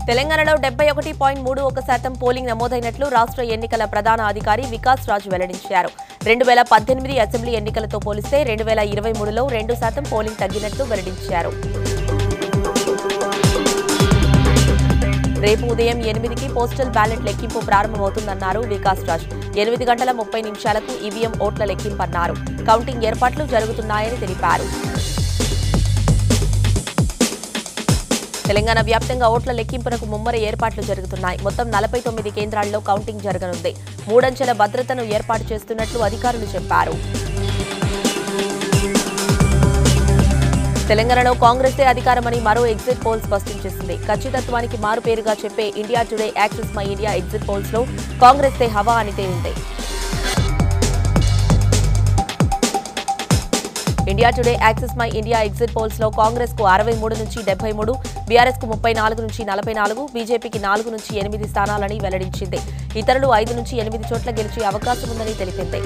తెలంగాణలో డెబ్బై ఒకటి పాయింట్ మూడు ఒక శాతం పోలింగ్ నమోదైనట్లు రాష్ట్ర ఎన్నికల ప్రధాన అధికారి వికాస్ రాజ్ వెల్లడించారు రెండు వేల పద్దెనిమిది అసెంబ్లీ ఎన్నికలతో పోలిస్తే రెండు వేల ఇరవై మూడులో రెండు శాతం పోలింగ్ తగ్గినట్లు వెల్లడించారు రేపు ఉదయం ఎనిమిదికి పోస్టల్ బ్యాలెట్ లెక్కింపు ప్రారంభమవుతుందన్నారు వికాస్ రాజ్ ఎనిమిది గంటల ముప్పై నిమిషాలకు ఈవీఎం ఓట్ల లెక్కింపు అన్నారు కౌంటింగ్ ఏర్పాట్లు జరుగుతున్నాయని తెలిపారు తెలంగాణ వ్యాప్తంగా ఓట్ల లెక్కింపునకు ముమ్మర ఏర్పాట్లు జరుగుతున్నాయి మొత్తం నలభై తొమ్మిది కేంద్రాల్లో కౌంటింగ్ జరగనుంది మూడంచెల భద్రతను ఏర్పాటు చేస్తున్నట్లు అధికారులు చెప్పారు తెలంగాణలో కాంగ్రెసే అధికారమని మరో ఎగ్జిట్ పోల్ స్పష్టం చేసింది ఖచ్చితత్వానికి మారు పేరుగా చెప్పే India Today Axis My India exit polls లో కాంగ్రెసే హవా అని తేలింది India Today Axis My India exit polls లో కాంగ్రెస్ కు అరవై మూడు నుంచి డెబ్బై మూడు బీఆర్ఎస్ కు ముప్పై నాలుగు నుంచి నలభై నాలుగు బీజేపీకి నాలుగు నుంచి ఎనిమిది స్థానాలని వెల్లడించింది ఇతరులు ఐదు నుంచి ఎనిమిది చోట్ల గెలిచే అవకాశం ఉందని తెలిపింది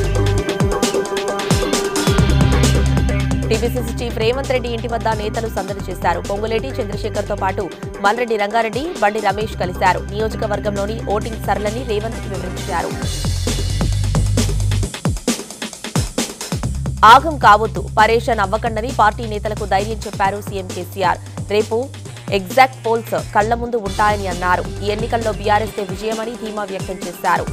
టీపీసీసీ చీఫ్ రేవంత్ రెడ్డి ఇంటి వద్ద నేతలు సందడి చేశారు పొంగులేటి చంద్రశేఖర్ తో పాటు మల్రెడ్డి రంగారెడ్డి బండి రమేష్ కలిశారు నియోజకవర్గంలోని ఓటింగ్ సరళని రేవంత్ వివరించారు ఆగం కావద్దు పరేషాన్ అవ్వకండని పార్టీ నేతలకు ధైర్యం చెప్పారు సీఎం కేసీఆర్ రేపు ఎగ్జాక్ట్ పోల్స్ కళ్ల ముందు ఉంటాయని అన్నారు ఈ ఎన్నికల్లో బీఆర్ఎస్ విజయమని ధీమా వ్యక్తం చేశారు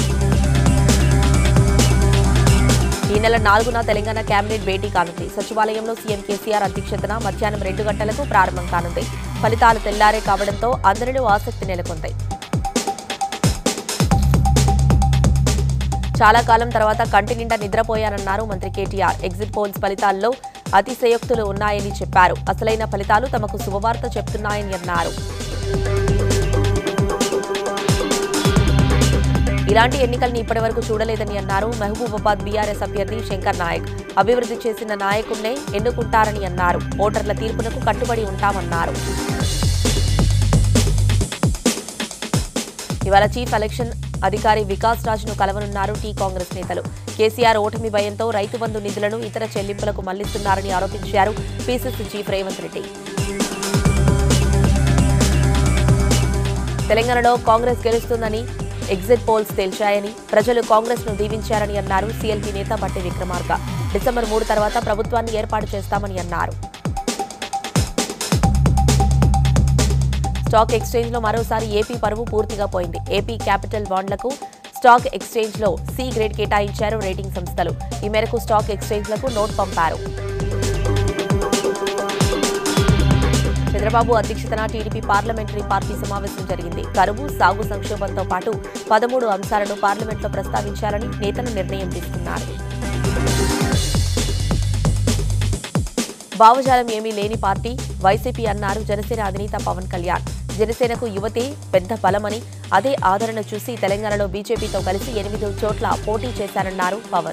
ఈ నెల నాలుగున తెలంగాణ కేబినెట్ భేటీ కానుంది సచివాలయంలో సీఎం కేసీఆర్ అధ్యక్షతన మధ్యాహ్నం రెండు గంటలకు ప్రారంభం కానుంది ఫలితాలు తెల్లారే కావడంతో అందరిలో ఆసక్తి నెలకొంది చాలా కాలం తర్వాత కంటి నిండా నిద్రపోయానన్నారు మంత్రి కేటీఆర్ ఎగ్జిట్ పోల్స్ ఫలితాల్లో అతిశయోక్తులు ఉన్నాయని చెప్పారు అసలైన ఫలితాలు తమకు శుభవార్త చెప్తున్నాయని అన్నారు ఇలాంటి ఎన్నికల్ని ఇప్పటివరకు చూడలేదని అన్నారు మహబూబాబాద్ బీఆర్ఎస్ అభ్యర్థి శంకర్ నాయక్ అభివృద్ధి చేసిన నాయకుడినే ఎన్నుకుంటారని అన్నారు ఓటర్ల తీర్పునకు కట్టుబడి ఉంటామన్నారు ఇవాళ చీఫ్ ఎలక్షన్ అధికారి వికాస్ రాజ్ను కలవనున్నారు టీ కాంగ్రెస్ నేతలు కేసీఆర్ ఓటమి భయంతో రైతు బంధు నిధులను ఇతర చెల్లింపులకు మళ్లిస్తున్నారని ఆరోపించారు పీసీసీ చీఫ్ రేవంత్ రెడ్డి తెలంగాణలో కాంగ్రెస్ గెలుస్తుందని ఎగ్జిట్ పోల్స్ తేల్చాయని ప్రజలు కాంగ్రెస్ ను దీవించారని అన్నారు సీఎల్పీ నేత బట్టి విక్రమార్క డిసెంబర్ మూడు తర్వాత ప్రభుత్వాన్ని ఏర్పాటు చేస్తామని అన్నారు స్టాక్ ఎక్స్చేంజ్ లో మరోసారి ఏపీ పరువు పూర్తిగా పోయింది ఏపీ క్యాపిటల్ బాండ్లకు స్టాక్ ఎక్స్చేంజ్ లో సి గ్రేడ్ కేటాయించారు రేటింగ్ సంస్థలు ఈ మేరకు స్టాక్ ఎక్స్చేంజ్లకు నోట్ పంపారు చంద్రబాబు అధ్యక్షతన టీడీపీ పార్లమెంటరీ పార్టీ సమావేశం జరిగింది కరువు సాగు సంక్షోభంతో పాటు పదమూడు అంశాలను పార్లమెంట్లో ప్రస్తావించాలని నేతలు నిర్ణయం తీసుకున్నారు భావజాలం ఏమీ లేని పార్టీ వైసీపీ అన్నారు జనసేన అధినేత పవన్ కళ్యాణ్ జనసేనకు యువతే పెద్ద బలమని అదే ఆదరణ చూసి తెలంగాణలో బీజేపీతో కలిసి ఎనిమిది చోట్ల పోటీ చేశారన్నారు పవన్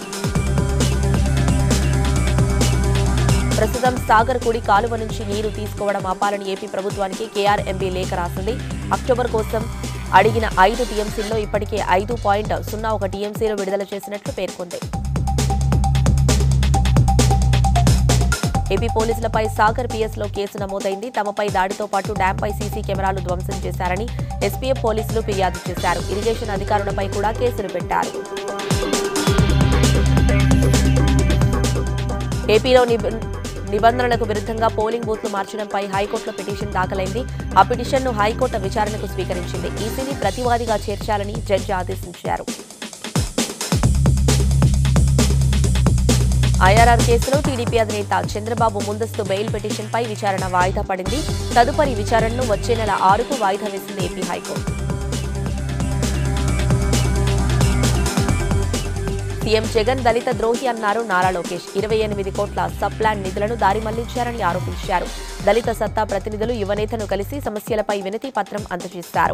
ప్రస్తుతం సాగర్ కుడి కాలువ నుంచి నీరు తీసుకోవడం ఆపాలని ఏపీ ప్రభుత్వానికి కేఆర్ఎంబీ లేఖ రాసింది అక్టోబర్ కోసం అడిగిన ఐదు టీఎంసీల్లో ఇప్పటికే ఐదు పాయింట్ సున్నా ఒక టీఎంసీలు విడుదల చేసినట్లు పేర్కొంది ఏపీ పోలీసులపై సాగర్ పిఎస్ లో కేసు నమోదైంది తమపై దాడితో పాటు డ్యాంపై సీసీ కెమెరాలు ధ్వంసం చేశారని ఎస్పీఎఫ్ పోలీసులు ఫిర్యాదు చేశారు ఇరిగేషన్ అధికారులపై కూడా కేసులు పెట్టారు ఏపీలో నిబ- నిబంధనలకు విరుద్ధంగా పోలింగ్ బూత్లు మార్చడంపై హైకోర్టులో పిటిషన్ దాఖలైంది ఆ పిటిషన్ను హైకోర్టు విచారణకు స్వీకరించింది ఈసీని ప్రతివాదిగా చేర్చాలని జడ్జి ఆదేశించారు ఐఆర్ఆర్ కేసులో టీడీపీ అధినేత చంద్రబాబు ముందస్తు బెయిల్ పిటిషన్పై విచారణ వాయిదా పడింది తదుపరి విచారణను వచ్చే నెల ఆరుకు వాయిదా వేసింది ఏపీ హైకోర్టు సీఎం జగన్ దళిత ద్రోహి అన్నారు నారా లోకేష్ ఇరవై ఎనిమిది కోట్ల సబ్ ప్లాన్ నిధులను దారి మళ్లించారని ఆరోపించారు దళిత సత్తా ప్రతినిధులు యువనేతను కలిసి సమస్యలపై వినతి పత్రం అందజేశారు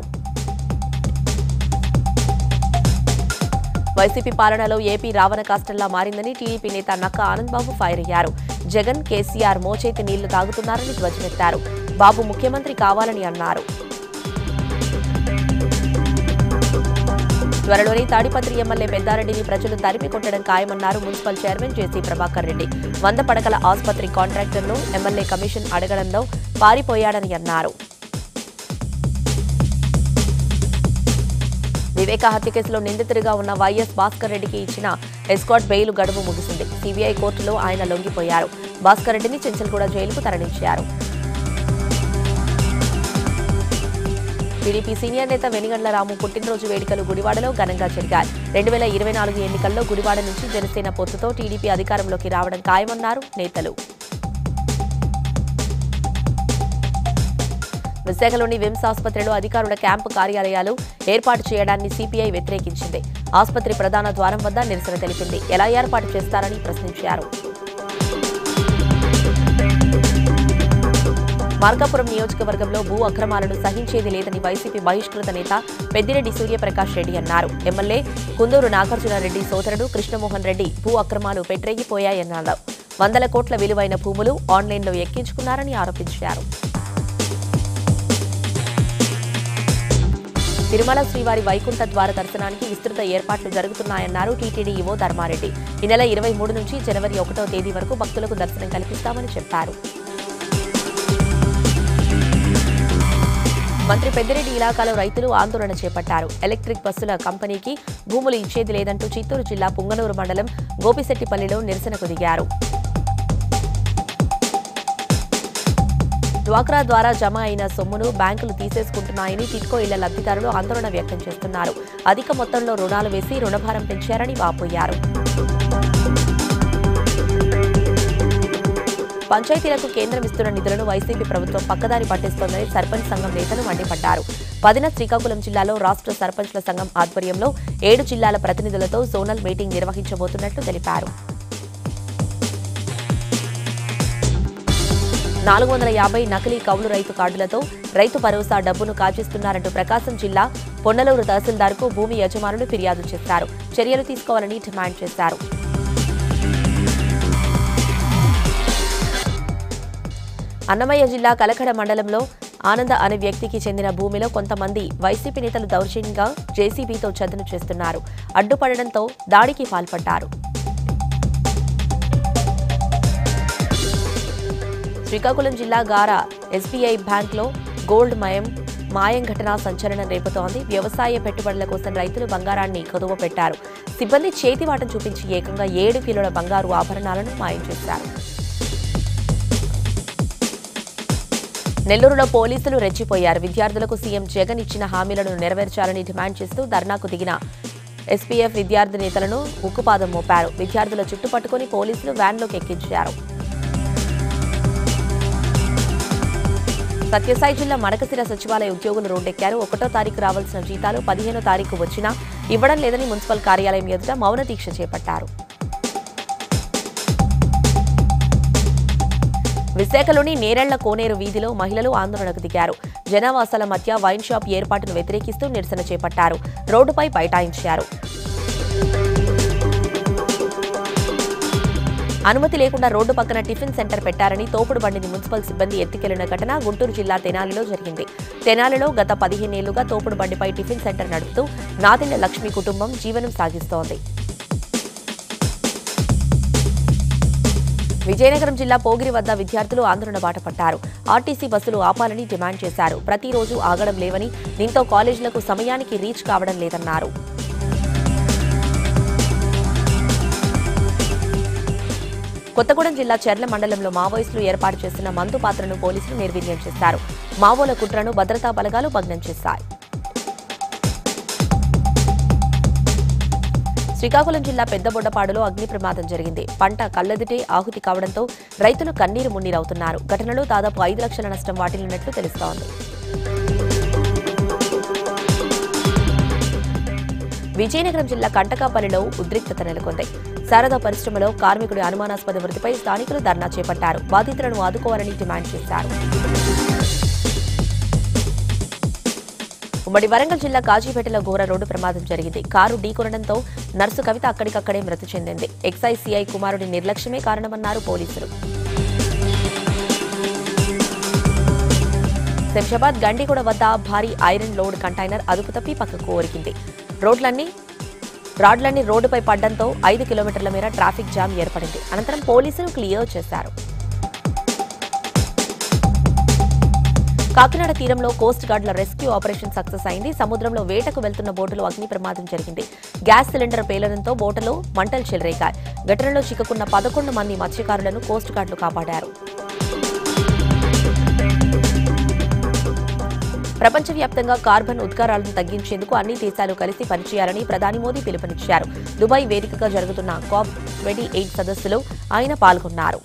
వైసీపీ పాలనలో ఏపీ రావణ కాష్టంలా మారిందని టీడీపీ నేత నక్క ఆనందబాబు ఫైర్ అయ్యారు జగన్ కేసీఆర్ మోచేతి నీళ్లు తాగుతున్నారని ధ్వజమెత్తారు బాబు ముఖ్యమంత్రి కావాలని అన్నారు త్వరలోనే తాడిపత్రి ఎమ్మెల్యే పెద్దారెడ్డిని ప్రజలు తరిమి కొట్టడం ఖాయమన్నారు municipal chairman JC Prabhakar Reddy వంద పడకల ఆసుపత్రి కాంట్రాక్టర్ను ఎమ్మెల్యే కమిషన్ అడగడంలో పారిపోయాడని అన్నారు వివేక హత్య కేసులో నిందితుడిగా ఉన్న వైఎస్ భాస్కర్ రెడ్డికి ఇచ్చిన ఎస్కాట్ బెయిల్ గడువు ముగిసింది సిబిఐ కోర్టులో ఆయన లొంగిపోయారు భాస్కర్ రెడ్డిని చెంచల్గూడ జైలుకు తరలించారు టీడీపీ సీనియర్ నేత వెనిగండ్ల రాము పుట్టినరోజు వేడుకలు గుడివాడలో ఘనంగా జరిగాయి రెండు వేల ఇరవై నాలుగు ఎన్నికల్లో గుడివాడ నుంచి జనసేన పొత్తుతో టీడీపీ అధికారంలోకి రావడం ఖాయమన్నారు నేతలు విశాఖలోని విమ్స్ ఆసుపత్రిలో అధికారుల క్యాంపు కార్యాలయాలు ఏర్పాటు చేయడాన్ని సిపిఐ వ్యతిరేకించింది ఆసుపత్రి ప్రధాన ద్వారం వద్ద నిరసన తెలిపింది ఎలా ఏర్పాటు చేస్తారని ప్రశ్నించారు మార్కాపురం నియోజకవర్గంలో భూ అక్రమాలను సహించేది లేదని వైసీపీ బహిష్కృత నేత పెద్దిరెడ్డి సూర్యప్రకాష్ రెడ్డి అన్నారు ఎమ్మెల్యే కుందూరు నాగార్జునరెడ్డి సోదరుడు కృష్ణమోహన్ రెడ్డి భూ అక్రమాలు పెట్టరేగిపోయాయన్నారు వందల కోట్ల విలువైన భూములు ఆన్లైన్లో ఎక్కించుకున్నారని ఆరోపించారు తిరుమల శ్రీవారి వైకుంఠ ద్వార దర్శనానికి విస్తృత ఏర్పాట్లు జరుగుతున్నాయన్నారు టీటీడీ ఈవో ధర్మారెడ్డి ఈ నెల ఇరవై మూడు నుంచి జనవరి ఒకటో తేదీ వరకు భక్తులకు దర్శనం కల్పిస్తామని చెప్పారు మంత్రి పెద్దిరెడ్డి ఇలాకాలో రైతులు ఆందోళన చేపట్టారు ఎలక్ట్రిక్ బస్సుల కంపెనీకి భూములు ఇచ్చేది లేదంటూ చిత్తూరు జిల్లా పుంగనూరు మండలం గోపిశెట్టిపల్లిలో నిరసనకు దిగారు డ్వాక్రా ద్వారా జమ అయిన సొమ్మును బ్యాంకులు తీసేసుకుంటున్నాయని టిట్కో ఇళ్ల లబ్ధిదారులు ఆందోళన వ్యక్తం చేస్తున్నారు అధిక మొత్తంలో రుణాలు వేసి రుణభారం పెంచారని వాపోయారు పంచాయతీలకు కేంద్రం ఇస్తున్న నిధులను వైసీపీ ప్రభుత్వం పక్కదారి పట్టిస్తోందని సర్పంచ్ సంఘం నేతలు మండిపడ్డారు పదిన శ్రీకాకుళం జిల్లాలో రాష్ట్ర సర్పంచ్ల సంఘం ఆధ్వర్యంలో ఏడు జిల్లాల ప్రతినిధులతో జోనల్ మీటింగ్ నిర్వహించబోతున్నట్లు తెలిపారు నాలుగు వందల యాభై నకిలీ కౌలు రైతు కార్డులతో రైతు భరోసా డబ్బును కాజేస్తున్నారంటూ ప్రకాశం జిల్లా పొన్నలూరు తహసీల్దార్కు భూమి యజమానులు ఫిర్యాదు చేశారు చర్యలు తీసుకోవాలని డిమాండ్ చేశారు అన్నమయ్య జిల్లా కలకడ మండలంలో ఆనంద అనే వ్యక్తికి చెందిన భూమిలో కొంతమంది వైసీపీ నేతలు దౌర్జన్యంగా జేసీబీతో చదును చేస్తున్నారు అడ్డుపడడంతో దాడికి పాల్పడ్డారు శ్రీకాకుళం జిల్లా గారా ఎస్బీఐ బ్యాంక్లో గోల్డ్ మయం మాయం ఘటన సంచలనం రేపుతోంది వ్యవసాయ పెట్టుబడుల కోసం రైతులు బంగారాన్ని కొదువ పెట్టారు సిబ్బంది చేతివాటం చూపించి ఏకంగా ఏడు కిలోల బంగారు ఆభరణాలను మాయం చేశారు నెల్లూరులో పోలీసులు రెచ్చిపోయారు విద్యార్థులకు సీఎం జగన్ ఇచ్చిన హామీలను నెరవేర్చాలని డిమాండ్ చేస్తూ ధర్నాకు దిగిన ఎస్పీఎఫ్ విద్యార్థి నేతలను ఉక్కుపాదం మోపారు విద్యార్థుల చుట్టుపట్టుకుని పోలీసులు వ్యాన్లోకి ఎక్కించారు సత్యసాయి జిల్లా మడకసిర సచివాలయ ఉద్యోగులు రోడ్డెక్కారు ఒకటో తారీఖు రావాల్సిన జీతాలు పదిహేనో తారీఖు వచ్చినా ఇవ్వడం లేదని మున్సిపల్ కార్యాలయం ఎదుట మౌన దీక్ష చేపట్టారు విశాఖలోని నేరెళ్ల కోనేరు వీధిలో మహిళలు ఆందోళనకు దిగారు జనావాసాల మధ్య వైన్ షాప్ ఏర్పాటును వ్యతిరేకిస్తూ నిరసన చేపట్టారు రోడ్డుపై బైఠాయించారు అనుమతి లేకుండా రోడ్డు పక్కన టిఫిన్ సెంటర్ పెట్టారని తోపుడు బండిని మున్సిపల్ సిబ్బంది ఎత్తికెళ్లిన ఘటన గుంటూరు జిల్లా తెనాలిలో జరిగింది తెనాలిలో గత పదిహేనేళ్లుగా తోపుడు బండిపై టిఫిన్ సెంటర్ నడుపుతూ నాదిండ్ల లక్ష్మి కుటుంబం జీవనం సాగిస్తోంది విజయనగరం జిల్లా పోగిరి వద్ద విద్యార్థులు ఆందోళన బాట పట్టారు ఆర్టీసీ బస్సులు ఆపాలని డిమాండ్ చేశారు ప్రతిరోజు ఆగడం లేవని దీంతో కాలేజీలకు సమయానికి రీచ్ కావడం లేదన్నారు కొత్తగూడెం జిల్లా చెర్ల మండలంలో మావోయిస్టులు ఏర్పాటు చేసిన మందు పాత్రను పోలీసులు నిర్వీర్యం చేశారు మావోల కుట్రను భద్రతా బలగాలు భగ్నం చేశాయి శ్రీకాకుళం జిల్లా పెద్దబొడ్డపాడులో అగ్ని ప్రమాదం జరిగింది పంట కళ్ళెదిటే ఆహుతి కావడంతో రైతులు కన్నీరు మున్నీరవుతున్నారు ఘటనలో దాదాపు ఐదు లక్షల నష్టం వాటిల్లినట్లు తెలుస్తోంది విజయనగరం జిల్లా కంటకాపల్లిలో ఉద్రిక్తత నెలకొంది శారదా పరిశ్రమలో కార్మికుడి అనుమానాస్పద మృతిపై స్థానికులు ధర్నా చేపట్టారు బాధితులను ఆదుకోవాలని డిమాండ్ చేశారు ఉమ్మడి వరంగల్ జిల్లా కాజీపేటలో ఘోర రోడ్డు ప్రమాదం జరిగింది కారు ఢీకొనడంతో నర్సు కవిత అక్కడికక్కడే మృతి చెందింది ఎక్సైజ్ సిఐ కుమారుడి నిర్లక్ష్యమే కారణమన్నారు పోలీసులు శంషాబాద్ గండిగూడ వద్ద భారీ ఐరన్ లోడ్ కంటైనర్ అదుపు తప్పి పక్కకు ఓరికింది రోడ్లన్నీ రాడ్లన్నీ రోడ్డుపై పడ్డంతో ఐదు కిలోమీటర్ల మేర ట్రాఫిక్ జామ్ ఏర్పడింది అనంతరం పోలీసులు క్లియర్ చేశారు కాకినాడ తీరంలో కోస్ట్ గార్డుల రెస్క్యూ ఆపరేషన్ సక్సెస్ అయింది సముద్రంలో వేటకు వెళ్తున్న బోటులో అగ్ని ప్రమాదం జరిగింది గ్యాస్ సిలిండర్ పేలడంతో బోటులో మంటలు చెలరేగాయి ఘటనలో చిక్కుకున్న పదకొండు మంది మత్స్యకారులను కోస్ట్ గార్డులు కాపాడారు ప్రపంచవ్యాప్తంగా కార్బన్ ఉద్గారాలను తగ్గించేందుకు అన్ని దేశాలు కలిసి పనిచేయాలని ప్రధాని మోదీ పిలుపునిచ్చారు దుబాయ్ వేదికగా జరుగుతున్న కాప్ ట్వంటీ ఎయిట్ సదస్సులో ఆయన పాల్గొన్నారు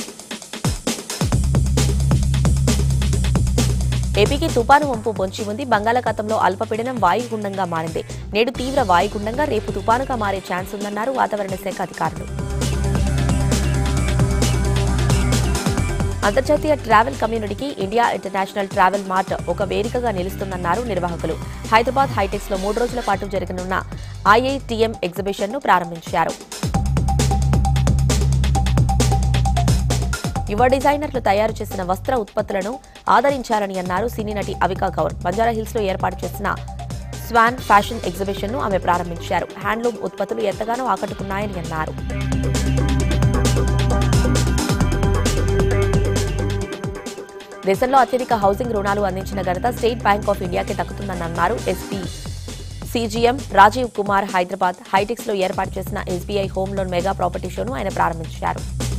ఏపీకి తుపాను వంపు పొంచి ఉంది బంగాళాఖాతంలో అల్పపీడనం వాయుగుండంగా మారింది నేడు తీవ్ర వాయుగుండంగా రేపు తుపానుగా మారే ఛాన్స్ ఉందన్నారు వాతావరణ శాఖ అధికారులు అంతర్జాతీయ ట్రావెల్ కమ్యూనిటీకి ఇండియా ఇంటర్నేషనల్ ట్రావెల్ మార్ట్ ఒక వేదికగా నిలుస్తుందన్నారు నిర్వాహకులు హైదరాబాద్ హైటెక్స్ లో మూడు రోజుల పాటు జరగనున్న ఐఐటిఎం ఎగ్జిబిషన్ ను ప్రారంభించారు యువ డిజైనర్లు తయారు చేసిన వస్త్ర ఉత్పత్తులను ఆదరించాలని అన్నారు సినీ నటి అవికా గౌర్ బంజారాహిల్స్ లో ఏర్పాటు చేసిన స్వాన్ ఫ్యాషన్ ఎగ్జిబిషన్ ను ఆమె ప్రారంభించారు హ్యాండ్లూమ్ ఉత్పత్తులు ఎంతగానో ఆకట్టుకున్నాయని అన్నారు దేశంలో అత్యధిక హౌసింగ్ రుణాలు అందించిన ఘనత స్టేట్ బ్యాంక్ ఆఫ్ ఇండియాకి దక్కుతుందని అన్నారు ఎస్పీ సీజీఎం రాజీవ్ కుమార్ హైదరాబాద్ హైటెక్స్ లో ఏర్పాటు చేసిన SBI home loan mega property షోను ఆయన ప్రారంభించారు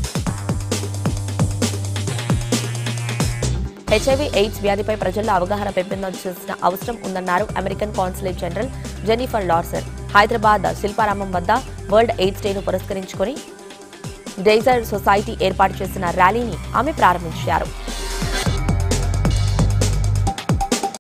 హెచ్ఐవి ఎయిడ్స్ వ్యాధిపై ప్రజల్లో అవగాహన పెంపొందించాల్సిన అవసరం ఉందన్నారు American consulate general Jennifer Larson Hyderabad Shilparamam వద్ద వరల్డ్ ఎయిడ్స్ డేను పురస్కరించుకొని డైజర్ సొసైటీ ఏర్పాటు చేసిన ర్యాలీని ఆమె ప్రారంభించారు